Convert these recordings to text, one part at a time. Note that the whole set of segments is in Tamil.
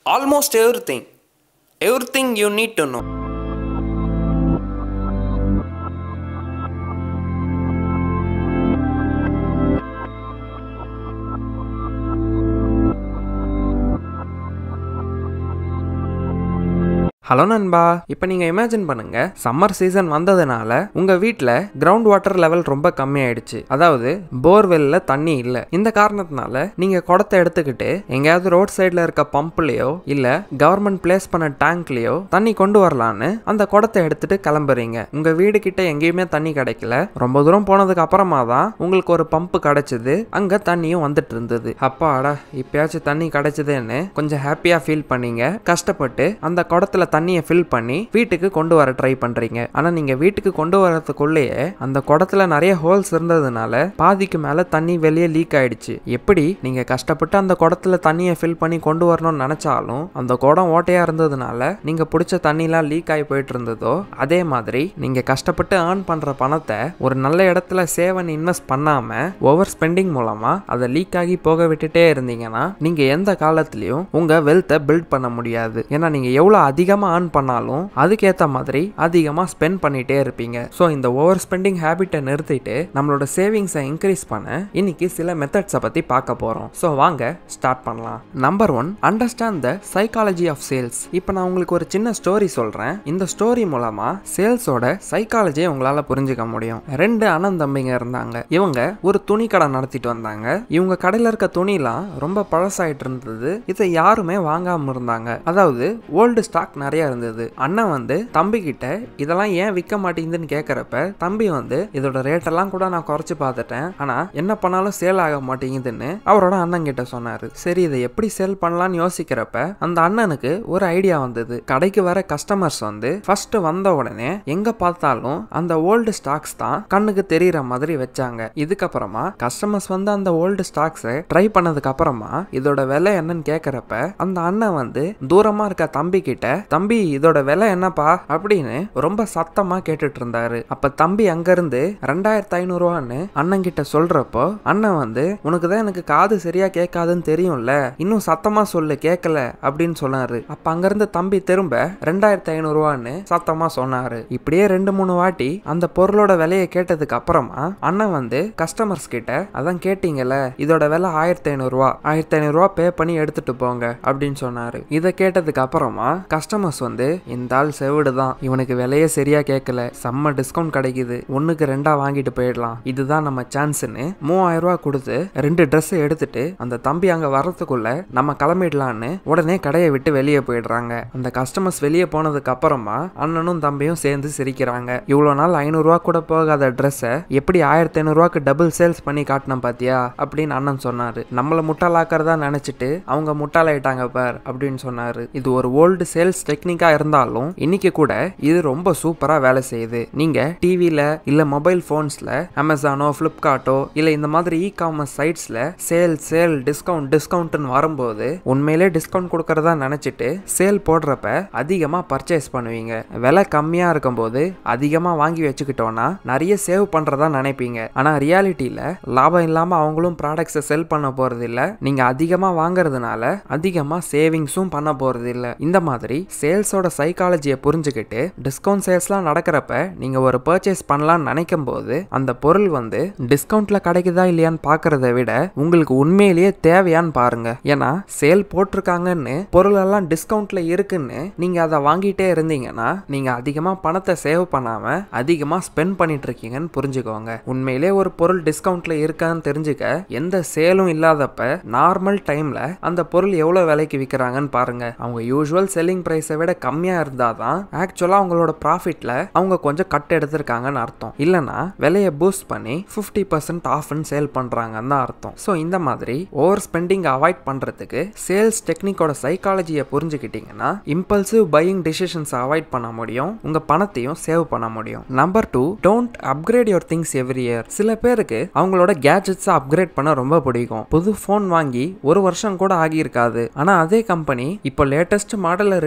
almost everything. Everything you need to know. Hello நண்பா இப்போ நீங்கள் இமேஜின் பண்ணுங்க சம்மர் சீசன் வந்ததுனால உங்கள் வீட்டில் கிரவுண்ட் வாட்டர் லெவல் ரொம்ப கம்மியாயிடுச்சு அதாவது போர்வெல்ல தண்ணி இல்லை இந்த காரணத்தினால நீங்கள் குடத்தை எடுத்துக்கிட்டு எங்கேயாவது ரோட் சைடில் இருக்க பம்ப்லேயோ இல்லை கவர்மெண்ட் பிளேஸ் பண்ண டேங்க்லேயோ தண்ணி கொண்டு வரலான்னு அந்த குடத்தை எடுத்துட்டு கிளம்புறீங்க உங்கள் வீடு கிட்ட எங்கேயுமே தண்ணி கிடைக்கல ரொம்ப தூரம் போனதுக்கு அப்புறமா தான் உங்களுக்கு ஒரு பம்ப் கிடைச்சது அங்கே தண்ணியும் வந்துட்டு இருந்தது அப்பாடா இப்பயாச்சும் தண்ணி கிடைச்சதுன்னு கொஞ்சம் ஹாப்பியாக ஃபீல் பண்ணீங்க கஷ்டப்பட்டு அந்த குடத்துல தண்ணியை ஃபில் பண்ணி வீட்டுக்கு கொண்டு வர ட்ரை பண்றீங்க ஆனா நீங்க வீட்டுக்கு கொண்டு வரதுக்குள்ளேயே அந்த குடத்துல நிறைய ஹோல்ஸ் இருந்ததுனால பாதிக்கு மேல தண்ணி வெளியே லீக் ஆயிடுச்சு எப்படி நீங்க கஷ்டப்பட்டு அந்த குடத்துல தண்ணியை ஃபில் பண்ணி கொண்டு வரணும்னு நினைச்சாலும் அந்த குடம் ஓட்டையா இருந்ததுனால நீங்க பிடிச்ச தண்ணிலாம் லீக் ஆகி போயிட்டு இருந்ததோ அதே மாதிரி நீங்க கஷ்டப்பட்டு ஏர்ன் பண்ற பணத்தை ஒரு நல்ல இடத்துல சேவ் அண்ட் இன்வெஸ்ட் பண்ணாம ஓவர் ஸ்பெண்டிங் மூலமா அதை லீக் ஆகி போக விட்டுட்டே இருந்தீங்கன்னா நீங்க எந்த காலத்திலயும் உங்க வெல்த்தை பில்ட் பண்ண முடியாது ஏன்னா நீங்க எவ்வளவு அதிகமா ஏர்ன் பண்ணாலும் அதுக்கேற்ற மாதிரி அதிகமாக ஸ்பெண்ட் பண்ணிட்டே இருப்பீங்க ஸோ இந்த ஓவர் ஸ்பெண்டிங் ஹேபிட்டை நிறுத்திட்டு நம்மளோட சேவிங்ஸை இன்க்ரீஸ் பண்ண இன்னைக்கு சில மெத்தட்ஸை பற்றி பார்க்க போகிறோம் ஸோ வாங்க ஸ்டார்ட் பண்ணலாம் number one understand the psychology of sales இப்போ நான் உங்களுக்கு ஒரு சின்ன ஸ்டோரி சொல்கிறேன் இந்த ஸ்டோரி மூலமாக சேல்ஸோட சைக்காலஜியை உங்களால் புரிஞ்சுக்க முடியும் ரெண்டு அண்ணன் தம்பிங்க இருந்தாங்க இவங்க ஒரு துணி கடை நடத்திட்டு வந்தாங்க இவங்க கடையில் இருக்க துணிலாம் ரொம்ப பழசாயிட்டு இருந்தது இதை யாருமே வாங்காம இருந்தாங்க அதாவது ஓல்டு ஸ்டாக் நிறைய இருந்தது அண்ணன் வந்து தம்பி கிட்ட இதெல்லாம் ஏன் விற்க மாட்டேங்குதுன்னு கேட்குறப்ப தம்பி வந்து இதோட ரேட்டெல்லாம் கூட நான் குறைச்சு பார்த்துட்டேன் ஆனா என்ன பண்ணாலும் சேல் ஆக மாட்டேங்குதுன்னு அவரோட அண்ணன் கிட்ட சொன்னாரு சரி இதை எப்படி சேல் பண்ணலாம்னு யோசிக்கிறப்ப அந்த அண்ணனுக்கு ஒரு ஐடியா வந்தது கடைக்கு வர கஸ்டமர்ஸ் வந்து ஃபர்ஸ்ட் வந்த உடனே எங்க பார்த்தாலும் அந்த ஓல்டு ஸ்டாக்ஸ் தான் கண்ணுக்கு தெரியற மாதிரி வச்சாங்க இதுக்கப்புறமா கஸ்டமர்ஸ் வந்து அந்த ஓல்டு ஸ்டாக்ஸை ட்ரை பண்ணதுக்கு அப்புறமா இதோட விலை என்னன்னு கேட்குறப்ப அந்த அண்ணன் வந்து தூரமா இருக்க தம்பி கிட்ட தம்பி இதோட விலை என்னப்பா அப்படின்னு ரொம்ப சத்தமா கேட்டுட்டு இருந்தாரு அப்ப தம்பி அங்கிருந்து ரெண்டாயிரத்தி ஐநூறுவான்னு அண்ணன் கிட்ட சொல்றப்போ அண்ணன் வந்து உனக்கு தான் எனக்கு காது சரியா கேட்காதுன்னு தெரியும்ல இன்னும் சத்தமா சொல்லு கேட்கல அப்படின்னு சொன்னாரு அப்ப அங்கிருந்து தம்பி திரும்ப ரெண்டாயிரத்தி ஐநூறுவான்னு சத்தமா சொன்னாரு இப்படியே ரெண்டு மூணு வாட்டி அந்த பொருளோட விலையை கேட்டதுக்கு அப்புறமா அண்ணன் வந்து கஸ்டமர்ஸ் கிட்ட அதான் கேட்டீங்கல்ல இதோட விலை ஆயிரத்தி ஐநூறுரூவா ஆயிரத்தி ஐநூறுரூவா பே பண்ணி எடுத்துட்டு போங்க அப்படின்னு சொன்னாரு இதை கேட்டதுக்கு அப்புறமா கஸ்டமர்ஸ் வந்து இந்த ஆள் செவிடு தான் இவனுக்கு விலையே சரியா கேட்கல செம்ம டிஸ்கவுண்ட் கிடைக்குது ஒண்ணுக்கு ரெண்டா வாங்கிட்டு போயிடலாம் இதுதான் நம்ம சான்ஸ்னு மூவாயிரம் ரூபாய் கொடுத்து ரெண்டு ட்ரெஸ் எடுத்துட்டு அந்த தம்பி அங்க வர்றதுக்குள்ள நம்ம கிளம்பிடலான்னு உடனே கடையை விட்டு வெளியே போயிடுறாங்க அந்த கஸ்டமர்ஸ் வெளியே போனதுக்கு அப்புறமா அண்ணனும் தம்பியும் சேர்ந்து சிரிக்கிறாங்க இவ்வளோ நாள் ஐநூறுரூவா கூட போகாத ட்ரெஸ்ஸை எப்படி ஆயிரத்தி ஐநூறுரூவாக்கு டபுள் சேல்ஸ் பண்ணி காட்டினோம் பாத்தியா அப்படின்னு அண்ணன் சொன்னாரு நம்மளை முட்டாளாக்கிறதா நினைச்சிட்டு அவங்க முட்டாளாயிட்டாங்க பார் அப்படின்னு சொன்னாரு இது ஒரு ஓல்டு சேல்ஸ் டெக்னிக்கா இருந்தாலும் இன்னைக்கு கூட இது ரொம்ப சூப்பரா வேலை செய்யுது நீங்க டிவில இல்ல மொபைல் போன்ஸ்ல அமேசானோ பிளிப்கார்ட்டோ இல்ல இந்த மாதிரி இ காமர்ஸ் சைட்ஸ்ல சேல் சேல் டிஸ்கவுண்ட் டிஸ்கவுண்ட்னு வரும்போது உண்மையிலே டிஸ்கவுண்ட் கொடுக்கறதா நினைச்சிட்டு சேல் போடுறப்ப அதிகமா பர்ச்சேஸ் பண்ணுவீங்க விலை கம்மியா இருக்கும்போது அதிகமா வாங்கி வச்சுக்கிட்டோம்னா நிறைய சேவ் பண்றதா நினைப்பீங்க ஆனா ரியாலிட்டியில லாபம் இல்லாம அவங்களும் ப்ராடக்ட்ஸை செல் பண்ண போறது இல்ல நீங்க அதிகமா வாங்குறதுனால அதிகமா சேவிங்ஸும் பண்ண போறது இல்ல இந்த மாதிரி சேல்ஸோட சைக்காலஜியை புரிஞ்சுக்கிட்டு டிஸ்கவுண்ட் சேல்ஸ்லாம் நடக்கிறப்ப நீங்க ஒரு பர்ச்சேஸ் பண்ணலாம்னு நினைக்கும் போது அந்த பொருள் வந்து டிஸ்கவுண்ட்ல கிடைக்குதா இல்லையான்னு பாக்குறத விட உங்களுக்கு உண்மையிலேயே தேவையான்னு பாருங்க ஏன்னா சேல் போட்டிருக்காங்கன்னு பொருள் எல்லாம் டிஸ்கவுண்ட்ல இருக்குன்னு நீங்க அதை வாங்கிட்டே இருந்தீங்கன்னா நீங்க அதிகமா பணத்தை சேவ் பண்ணாம அதிகமா ஸ்பெண்ட் பண்ணிட்டு இருக்கீங்கன்னு புரிஞ்சுக்கோங்க உண்மையிலே ஒரு பொருள் டிஸ்கவுண்ட்ல இருக்கான்னு தெரிஞ்சுக்க எந்த சேலும் இல்லாதப்ப நார்மல் டைம்ல அந்த பொருள் எவ்வளவு விலைக்கு விற்கிறாங்கன்னு பாருங்க அவங்க யூஸ்வல் செல்லிங் பிரைஸை விட கம்மியா இருந்தாதான் ஆக்சுவலா அவங்களோட ப்ராஃபிட்ல அவங்க கொஞ்சம் கட் எடுத்திருக்காங்கன்னு அர்த்தம் இல்லைன்னா விலையை பூஸ்ட் பண்ணி ஃபிஃப்டி பர்சன்ட் ஆஃப்னு சேல் பண்றாங்கன்னு தான் அர்த்தம் ஸோ இந்த மாதிரி ஓவர் ஸ்பெண்டிங் அவாய்ட் பண்றதுக்கு சேல்ஸ் டெக்னிக்கோட சைக்காலஜியை புரிஞ்சுக்கிட்டீங்கன்னா இம்பல்சிவ் பையிங் டிசிஷன்ஸ் அவாய்ட் பண்ண முடியும் உங்க பணத்தையும் சேவ் பண்ண முடியும் number two don't upgrade your things every year சில பேருக்கு அவங்களோட கேஜெட்ஸை அப்கிரேட் பண்ண ரொம்ப பிடிக்கும் புது ஃபோன் வாங்கி ஒரு வருஷம் கூட ஆகியிருக்காது ஆனா அதே கம்பெனி இப்போ லேட்டஸ்ட் மாடலை ரிலீஸ் பண்ண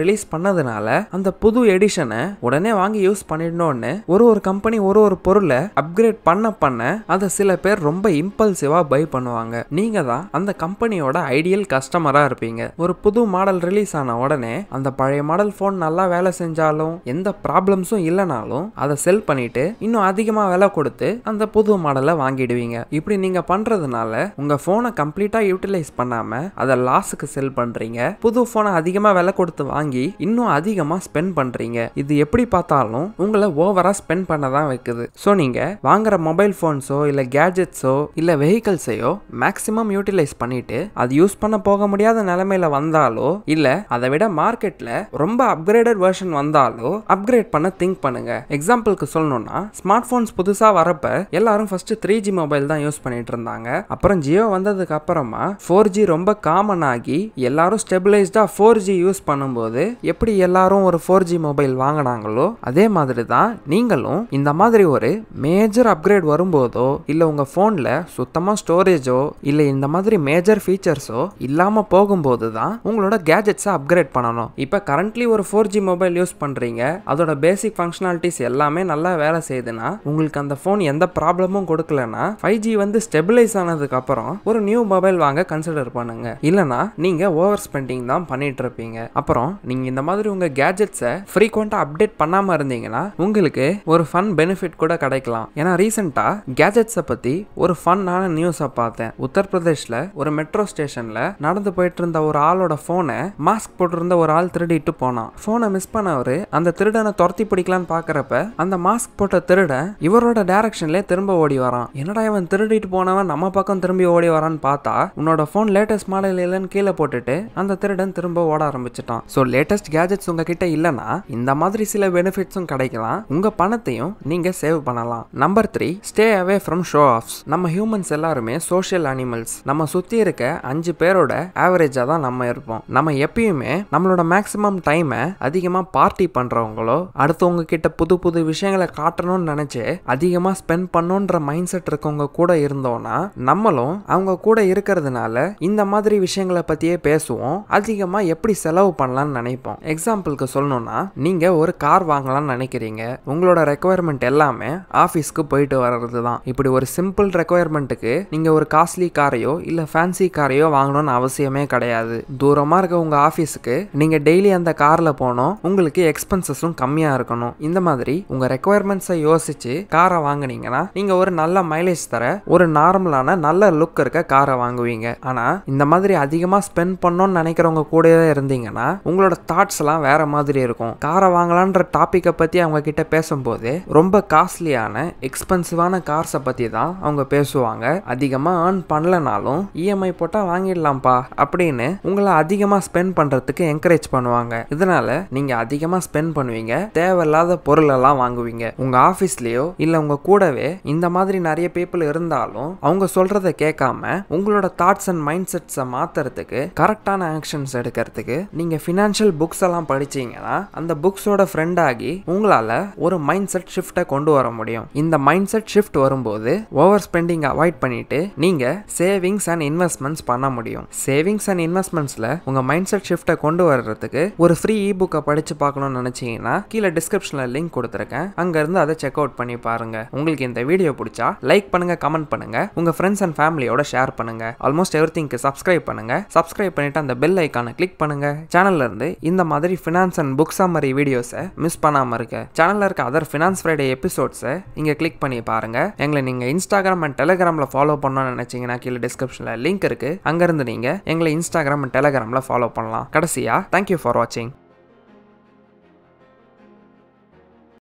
பண்ணதுனால அந்த புது எடிஷனை உடனே வாங்கி யூஸ் பண்ணிடணும்னு ஒரு ஒரு கம்பெனி ஒரு ஒரு பொருளை அப்கிரேட் பண்ண பண்ண அதை சில பேர் ரொம்ப இம்பல்சிவா பை பண்ணுவாங்க நீங்க தான் அந்த கம்பெனியோட ஐடியல் கஸ்டமரா இருப்பீங்க ஒரு புது மாடல் ரிலீஸ் ஆன உடனே அந்த பழைய மாடல் ஃபோன் நல்லா வேலை செஞ்சாலும் எந்த ப்ராப்ளம்ஸும் இல்லைனாலும் அதை செல் பண்ணிட்டு இன்னும் அதிகமா விலை கொடுத்து அந்த புது மாடலை வாங்கிடுவீங்க இப்படி நீங்க பண்றதுனால உங்க போனை கம்ப்ளீட்டா யூட்டிலைஸ் பண்ணாம அதை லாஸுக்கு செல் பண்றீங்க புது போனை அதிகமா விலை கொடுத்து வாங்கி இன்னும் அதிகமா ஸ்பெண்ட் பண்றீங்க இது எப்படி பார்த்தாலும் உங்களை ஓவரா ஸ்பெண்ட் பண்ண தான் வைக்குது ஸோ நீங்க வாங்குற மொபைல் ஃபோன்ஸோ இல்ல கேஜெட்ஸோ இல்ல வெஹிக்கல்ஸையோ மேக்ஸிமம் யூட்டிலைஸ் பண்ணிட்டு அது யூஸ் பண்ண போக முடியாத நிலைமையில வந்தாலோ இல்ல அதை விட மார்க்கெட்ல ரொம்ப அப்கிரேடட் வெர்ஷன் வந்தாலோ அப்கிரேட் பண்ண திங்க் பண்ணுங்க எக்ஸாம்பிளுக்கு சொல்லணும்னா ஸ்மார்ட் போன்ஸ் புதுசா வரப்ப எல்லாரும் ஃபர்ஸ்ட் த்ரீ ஜி மொபைல் தான் யூஸ் பண்ணிட்டு இருந்தாங்க அப்புறம் ஜியோ வந்ததுக்கு அப்புறமா ஃபோர் ஜி ரொம்ப காமன் ஆகி எல்லாரும் ஸ்டெபிளைஸ்டா ஃபோர் ஜி யூஸ் பண்ணும்போது எப்படி எல்லாரும் ஒரு ஃபோர் ஜி மொபைல் வாங்கினாங்களோ அதே மாதிரி தான் நீங்களும் இந்த மாதிரி ஒரு மேஜர் அப்கிரேட் வரும்போதோ இல்ல உங்க போன்ல சுத்தமா ஸ்டோரேஜோ இல்ல இந்த மாதிரி மேஜர் ஃபீச்சர்ஸோ இல்லாம போகும்போது தான் உங்களோட கேஜெட்ஸை அப்கிரேட் பண்ணணும் இப்போ கரண்ட்லி ஒரு ஃபோர் ஜி மொபைல் யூஸ் பண்றீங்க அதோட பேசிக் ஃபங்க்ஷனாலிட்டிஸ் எல்லாமே நல்லா வேலை செய்யுதுன்னா உங்களுக்கு அந்த ஃபோன் எந்த ப்ராப்ளமும் கொடுக்கலனா ஃபைவ் ஜி வந்து ஸ்டெபிளைஸ் ஆனதுக்கு அப்புறம் ஒரு நியூ மொபைல் வாங்க கன்சிடர் பண்ணுங்க இல்லனா நீங்க ஓவர் ஸ்பெண்டிங் தான் பண்ணிட்டு இருப்பீங்க அப்புறம் நீங்க இந்த மாதிரி உங்க கேஜெட்ஸை ஃப்ரீக்வெண்டா அப்டேட் பண்ணாம இருந்தீங்கன்னா உங்களுக்கு ஒரு ஃபன் பெனிஃபிட் கூட கிடைக்கலாம் ஏன்னா ரீசெண்டா கேஜெட்ஸை பத்தி ஒரு ஃபன்னான நியூஸை பார்த்தேன் உத்தரப்பிரதேஷ்ல ஒரு மெட்ரோ ஸ்டேஷன்ல நடந்து போயிட்டு இருந்த ஒரு ஆளோட போனை மாஸ்க் போட்டிருந்த ஒரு ஆள் திருடிட்டு போனான் போனை மிஸ் பண்ணவரு அந்த திருடனை துரத்தி பிடிக்கலான்னு பாக்குறப்ப அந்த மாஸ்க் போட்ட திருடன் இவரோட டைரக்ஷன்ல திரும்ப ஓடி வரான் என்னடா இவன் திருடிட்டு போனவன் நம்ம பக்கம் திரும்பி ஓடி வரான்னு பார்த்தா உன்னோட போன் லேட்டஸ்ட் மாடல் இல்லைன்னு கீழே போட்டுட்டு அந்த திருடன் திரும்ப ஓட ஆரம்பிச்சிட்டான் ஸோ லேட்டஸ்ட் கேஜெட்ஸ் உங்ககிட்ட இல்லைன்னா இந்த மாதிரி சில பெனிஃபிட்ஸும் கிடைக்கலாம் உங்க பணத்தையும் நீங்க சேவ் பண்ணலாம் number three stay away from show offs நம்ம ஹியூமன்ஸ் எல்லாருமே சோஷியல் அனிமல்ஸ் நம்ம சுத்தி இருக்க அஞ்சு பேரோட ஆவரேஜா தான் நம்ம இருப்போம் நம்ம எப்பயுமே நம்மளோட மேக்ஸிமம் டைமை அதிகமா பார்ட்டி பண்றவங்களோ அடுத்தவங்க கிட்ட புது புது விஷயங்களை காட்டணும்னு நினைச்சு அதிகமா ஸ்பெண்ட் பண்ணுன்ற மைண்ட் செட் இருக்கவங்க கூட இருந்தோம்னா நம்மளும் அவங்க கூட இருக்கிறதுனால இந்த மாதிரி விஷயங்களை பத்தியே பேசுவோம் அதிகமா எப்படி செலவு பண்ணலாம்னு நினைப்போம் எக்ஸாம்பிளுக்கு சொல்லணும்னா நீங்க ஒரு கார் வாங்கலாம்னு நினைக்கிறீங்க உங்களோட ரெக்குவயர்மெண்ட் எல்லாமே ஆஃபீஸ்க்கு போயிட்டு வர்றது தான் இப்படி ஒரு சிம்பிள் ரெக்குவயர்மெண்ட்டுக்கு நீங்க ஒரு காஸ்ட்லி காரையோ இல்ல ஃபேன்சி காரையோ வாங்கணும்னு அவசியமே கிடையாது தூரமா இருக்க உங்க ஆஃபீஸுக்கு நீங்க டெய்லி அந்த கார்ல போனோம் உங்களுக்கு எக்ஸ்பென்சஸும் கம்மியா இருக்கணும் இந்த மாதிரி உங்க ரெக்குவயர்மெண்ட்ஸை யோசிச்சு காரை வாங்குனீங்கன்னா நீங்க ஒரு நல்ல மைலேஜ் தர ஒரு நார்மலான நல்ல லுக் இருக்க காரை வாங்குவீங்க ஆனா இந்த மாதிரி அதிகமா ஸ்பெண்ட் பண்ணணும்னு நினைக்கிறவங்க கூடவே இருந்தீங்கன்னா உங்களோட தாட்ஸ் எல்லாம் வேற மாதிரி இருக்கும் காரை வாங்கலான்ற டாப்பிக்கை பத்தி அவங்க கிட்ட பேசும்போது ரொம்ப காஸ்ட்லியான எக்ஸ்பென்சிவான கார்ஸை பத்தி தான் அவங்க பேசுவாங்க அதிகமா ஏர்ன் பண்ணலனாலும் இஎம்ஐ போட்டா வாங்கிடலாம்ப்பா அப்படின்னு உங்களை அதிகமா ஸ்பெண்ட் பண்றதுக்கு என்கரேஜ் பண்ணுவாங்க இதனால நீங்க அதிகமா ஸ்பெண்ட் பண்ணுவீங்க தேவையில்லாத பொருள் எல்லாம் வாங்குவீங்க உங்க ஆபீஸ்லயோ இல்ல உங்க கூடவே இந்த மாதிரி நிறைய பீப்புள் இருந்தாலும் அவங்க சொல்றத கேட்காம உங்களோட தாட்ஸ் அண்ட் மைண்ட் செட்ஸை மாத்துறதுக்கு கரெக்டான ஆக்ஷன்ஸ் எடுக்கிறதுக்கு நீங்க ஃபினான்ஷியல் புக்ஸ் எல்லாம் படிச்சீங்கன்னா அந்த புக்ஸோட ஃப்ரெண்ட் ஆகி உங்களால ஒரு மைண்ட் செட் ஷிஃப்ட்டை கொண்டு வர முடியும் இந்த மைண்ட் செட் ஷிஃப்ட் வரும்போது ஓவர் ஸ்பெண்டிங் அவாய்ட் பண்ணிட்டு நீங்க சேவிங்ஸ் அண்ட் இன்வெஸ்ட்மெண்ட்ஸ் பண்ண முடியும் சேவிங்ஸ் அண்ட் இன்வெஸ்ட்மெண்ட்ஸ்ல உங்க மைண்ட் செட் ஷிஃப்ட்டை கொண்டு வர்றதுக்கு ஒரு ஃப்ரீ இ புக்கை படிச்சு பார்க்கணும்னு நினைச்சீங்கன்னா கீழே டிஸ்கிரிப்ஷன்ல லிங்க் கொடுத்துருக்கேன் அங்க இருந்து அதை செக் அவுட் பண்ணி பாருங்க உங்களுக்கு இந்த வீடியோ பிடிச்சா லைக் பண்ணுங்க கமெண்ட் பண்ணுங்க உங்க ஃப்ரெண்ட்ஸ் அண்ட் ஃபேமிலியோட ஷேர் பண்ணுங்க ஆல்மோஸ்ட் எவ்ரி திங்க்கு சப்ஸ்கிரைப் பண்ணுங்க சப்ஸ்கிரைப் பண்ணிட்டு அந்த பெல் ஐக்கானை கிளிக் பண்ணுங்க சேனல்ல இருந்து இந்த மாதிரி ஃபினான்ஸ் அண்ட் புக்ஸ் மாதிரி வீடியோஸை மிஸ் பண்ணாம இருக்க சேனல்ல இருக்க அதர் ஃபினான்ஸ் ஃப்ரைடே எபிசோட்ஸை இங்க கிளிக் பண்ணி பாருங்க எங்களை நீங்க இன்ஸ்டாகிராம் அண்ட் டெலிகிராம்ல ஃபாலோ பண்ணணும்னு நினைச்சீங்கன்னா கீழே டிஸ்கிரிப்ஷன்ல லிங்க் இருக்கு அங்க இருந்து நீங்க எங்களை இன்ஸ்டாகிராம் அண்ட் டெலிகிராம்ல ஃபாலோ பண்ணலாம் கடைசியா தேங்க்யூ ஃபார் வாட்சிங்